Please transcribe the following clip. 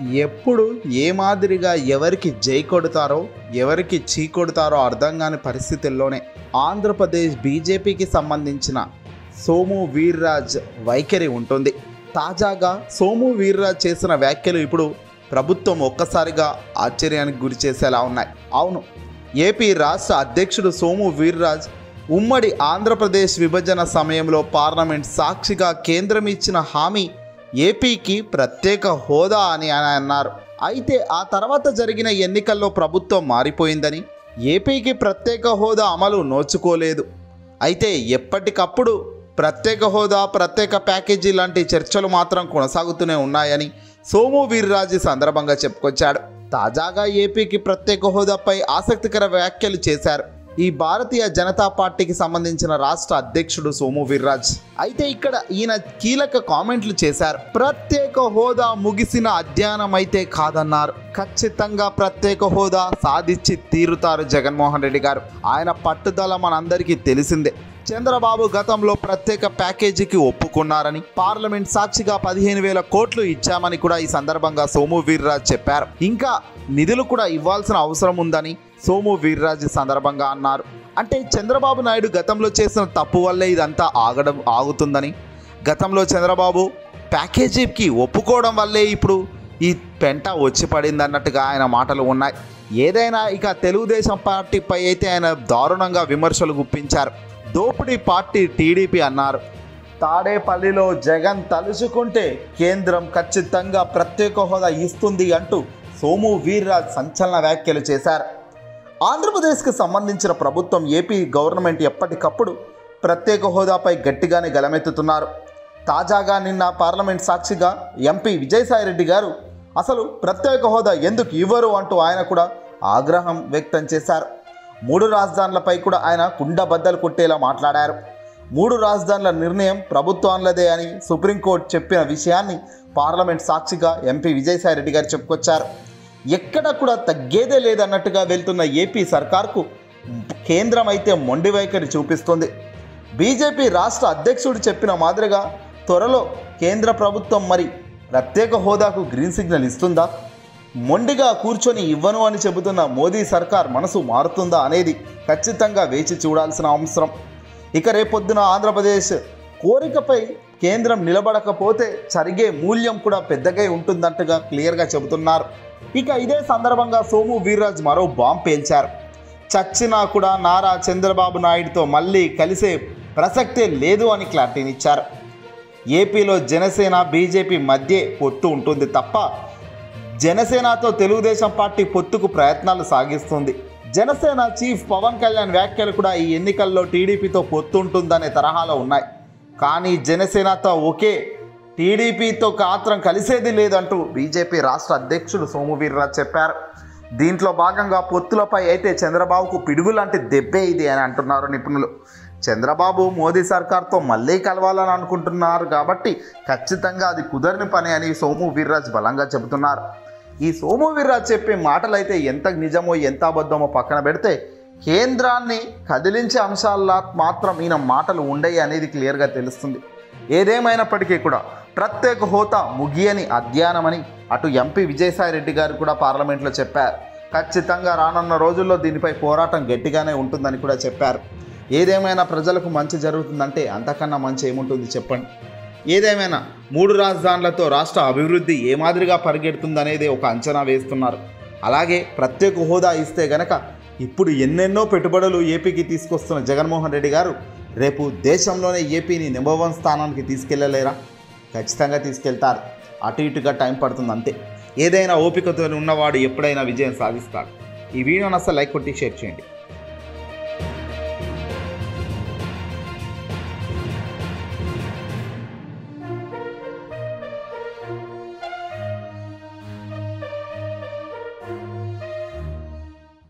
ఎప్పుడు ఏ మాదిరిగా ఎవరికి జై కొడతారో ఎవరికి చీ కొడతారో అర్థం కాని పరిస్థితుల్లోనే ఆంధ్రప్రదేశ్ బీజేపీకి సంబంధించిన సోము వీర్రాజ్ వైఖరి ఉంటుంది తాజాగా సోము వీర్రాజ్ చేసిన వ్యాఖ్యలు ఇప్పుడు ప్రభుత్వం ఒక్కసారిగా ఆశ్చర్యానికి గురి చేసేలా ఉన్నాయి అవును ఏపీ రాష్ట్ర అధ్యక్షుడు సోము వీర్రాజ్ ఉమ్మడి ఆంధ్రప్రదేశ్ విభజన సమయంలో పార్లమెంట్ సాక్షిగా కేంద్రం ఇచ్చిన హామీ ఏపీకి ప్రత్యేక హోదా అని ఆయన అన్నారు అయితే ఆ తర్వాత జరిగిన ఎన్నికల్లో ప్రభుత్వం మారిపోయిందని ఏపీకి ప్రత్యేక హోదా అమలు నోచుకోలేదు అయితే ఎప్పటికప్పుడు ప్రత్యేక హోదా ప్రత్యేక ప్యాకేజీ లాంటి చర్చలు మాత్రం కొనసాగుతూనే ఉన్నాయని సోము వీర్రాజు ఈ సందర్భంగా చెప్పుకొచ్చాడు తాజాగా ఏపీకి ప్రత్యేక హోదాపై ఆసక్తికర వ్యాఖ్యలు చేశారు ఈ భారతీయ జనతా పార్టీకి సంబంధించిన రాష్ట్ర అధ్యక్షుడు సోము వీర్రాజ్ అయితే ఇక్కడ ఈయన కీలక కామెంట్లు చేశారు ప్రత్యేక హోదా ముగిసిన అధ్యయనం అయితే కాదన్నారు ఖచ్చితంగా ప్రత్యేక హోదా సాధించి తీరుతారు జగన్మోహన్ రెడ్డి గారు ఆయన పట్టుదల మనందరికీ తెలిసిందే చంద్రబాబు గతంలో ప్రత్యేక ప్యాకేజీకి ఒప్పుకున్నారని పార్లమెంట్ సాక్షిగా పదిహేను వేల కోట్లు ఇచ్చామని కూడా ఈ సందర్భంగా సోము వీర్రాజ్ చెప్పారు ఇంకా నిధులు కూడా ఇవ్వాల్సిన అవసరం ఉందని సోము వీర్రాజ్ ఈ సందర్భంగా అన్నారు అంటే చంద్రబాబు నాయుడు గతంలో చేసిన తప్పు వల్లే ఇదంతా ఆగడం ఆగుతుందని గతంలో చంద్రబాబు ప్యాకేజీకి ఒప్పుకోవడం వల్లే ఇప్పుడు ఈ పెంట వచ్చి పడింది అన్నట్టుగా ఆయన మాటలు ఉన్నాయి ఏదైనా ఇక తెలుగుదేశం పార్టీపై అయితే ఆయన దారుణంగా విమర్శలు గుప్పించారు దోపిడీ పార్టీ టీడీపీ అన్నారు తాడేపల్లిలో జగన్ తలుచుకుంటే కేంద్రం ఖచ్చితంగా ప్రత్యేక హోదా ఇస్తుంది అంటూ సోము వీర్రాజ్ సంచలన వ్యాఖ్యలు చేశారు ఆంధ్రప్రదేశ్కి సంబంధించిన ప్రభుత్వం ఏపీ గవర్నమెంట్ ఎప్పటికప్పుడు ప్రత్యేక హోదాపై గట్టిగానే గలమెత్తుతున్నారు తాజాగా నిన్న పార్లమెంట్ సాక్షిగా ఎంపీ విజయసాయిరెడ్డి గారు అసలు ప్రత్యేక హోదా ఎందుకు ఇవ్వరు అంటూ ఆయన కూడా ఆగ్రహం వ్యక్తం చేశారు మూడు రాజధానులపై కూడా ఆయన కుండబద్దలు కొట్టేలా మాట్లాడారు మూడు రాజధానుల నిర్ణయం ప్రభుత్వానిదే అని సుప్రీంకోర్టు చెప్పిన విషయాన్ని పార్లమెంట్ సాక్షిగా ఎంపీ విజయసాయిరెడ్డి గారు చెప్పుకొచ్చారు ఎక్కడ కూడా తగ్గేదే లేదన్నట్టుగా వెళ్తున్న ఏపీ సర్కార్కు కేంద్రం అయితే మొండి వైఖరి చూపిస్తుంది బీజేపీ రాష్ట్ర అధ్యక్షుడు చెప్పిన మాదిరిగా త్వరలో కేంద్ర ప్రభుత్వం మరి ప్రత్యేక హోదాకు గ్రీన్ సిగ్నల్ ఇస్తుందా మొండిగా కూర్చొని ఇవ్వను అని చెబుతున్న మోదీ సర్కార్ మనసు మారుతుందా అనేది ఖచ్చితంగా వేచి చూడాల్సిన అవసరం ఇక రేపొద్దున ఆంధ్రప్రదేశ్ కోరికపై కేంద్రం నిలబడకపోతే జరిగే మూల్యం కూడా పెద్దగా ఉంటుందంటగా క్లియర్గా చెబుతున్నారు ఇక ఇదే సందర్భంగా సోము వీర్రాజ్ మరో బాంబ్ పేల్చారు చచ్చినా కూడా నారా చంద్రబాబు నాయుడుతో మళ్ళీ కలిసే ప్రసక్తే లేదు అని క్లారిటీనిచ్చారు ఏపీలో జనసేన బీజేపీ మధ్య పొత్తు ఉంటుంది తప్ప జనసేనతో తెలుగుదేశం పార్టీ పొత్తుకు ప్రయత్నాలు సాగిస్తుంది జనసేన చీఫ్ పవన్ కళ్యాణ్ వ్యాఖ్యలు కూడా ఈ ఎన్నికల్లో టీడీపీతో పొత్తు ఉంటుందనే తరహాలో ఉన్నాయి కానీ జనసేనతో ఒకే టీడీపీతో కాత్రం కలిసేది లేదంటూ బీజేపీ రాష్ట్ర అధ్యక్షుడు సోము వీర్రాజ్ చెప్పారు దీంట్లో భాగంగా పొత్తులపై అయితే చంద్రబాబుకు పిడుగు లాంటి దెబ్బే ఇది అని అంటున్నారు నిపుణులు చంద్రబాబు మోదీ సర్కార్తో మళ్ళీ కలవాలని అనుకుంటున్నారు కాబట్టి ఖచ్చితంగా అది కుదరని పని అని సోము వీర్రాజ్ బలంగా చెబుతున్నారు ఈ సోము వీర్రాజ్ చెప్పే మాటలు అయితే ఎంత నిజమో ఎంత అబద్ధమో పక్కన పెడితే కేంద్రాన్ని కదిలించే అంశాల్లో మాత్రం ఈయన మాటలు ఉండయి అనేది క్లియర్గా తెలుస్తుంది ఏదేమైనప్పటికీ కూడా ప్రత్యేక హోదా ముగియని అధ్యయనమని అటు ఎంపీ విజయసాయిరెడ్డి గారు కూడా పార్లమెంట్లో చెప్పారు ఖచ్చితంగా రానున్న రోజుల్లో దీనిపై పోరాటం గట్టిగానే ఉంటుందని కూడా చెప్పారు ఏదేమైనా ప్రజలకు మంచి జరుగుతుందంటే అంతకన్నా మంచి ఏముంటుంది చెప్పండి ఏదేమైనా మూడు రాజధానులతో రాష్ట్ర అభివృద్ధి ఏ మాదిరిగా పరిగెడుతుందనేది ఒక అంచనా వేస్తున్నారు అలాగే ప్రత్యేక హోదా ఇస్తే గనక ఇప్పుడు ఎన్నెన్నో పెట్టుబడులు ఏపీకి తీసుకొస్తున్న జగన్మోహన్ రెడ్డి గారు రేపు దేశంలోనే ఏపీని నెంబర్ వన్ స్థానానికి తీసుకెళ్ళలేరా ఖచ్చితంగా తీసుకెళ్తారు అటు ఇటుగా టైం పడుతుంది అంతే ఏదైనా ఓపికతో ఉన్నవాడు ఎప్పుడైనా విజయం సాధిస్తాడు ఈ వీడియోని అసలు లైక్ కొట్టి షేర్ చేయండి